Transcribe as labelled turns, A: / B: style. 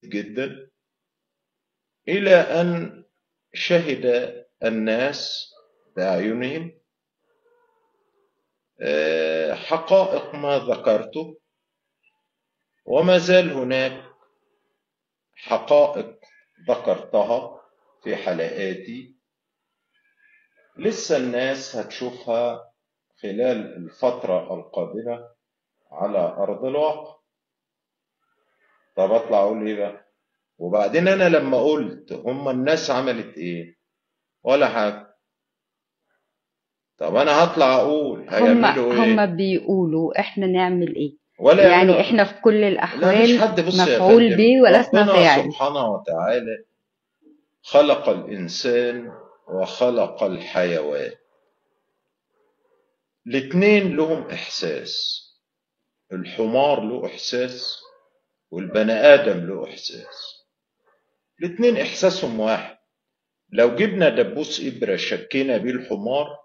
A: جدا إلى أن شهد الناس بأعينهم آه، حقائق ما ذكرته وما زال هناك حقائق ذكرتها في حلقاتي لسه الناس هتشوفها خلال الفترة القادمة على أرض الواقع طب أطلع أقول إيه بقى وبعدين أنا لما قلت هم الناس عملت إيه ولا حاجة طب أنا هطلع أقول
B: هم
A: هيعملوا إيه
B: هم بيقولوا احنا نعمل ايه
A: ولا
B: يعني
A: يعملوا
B: احنا في كل
A: لا مفيش
B: الاحوال
A: حد بص يا
B: مفعول
A: فندم
B: به ولا اسمها
A: ربنا
B: فاعل
A: سبحانه وتعالى خلق الإنسان وخلق الحيوان الاتنين لهم إحساس الحمار له إحساس والبني آدم له إحساس الاتنين إحساسهم واحد لو جبنا دبوس إبرة شكينا بيه الحمار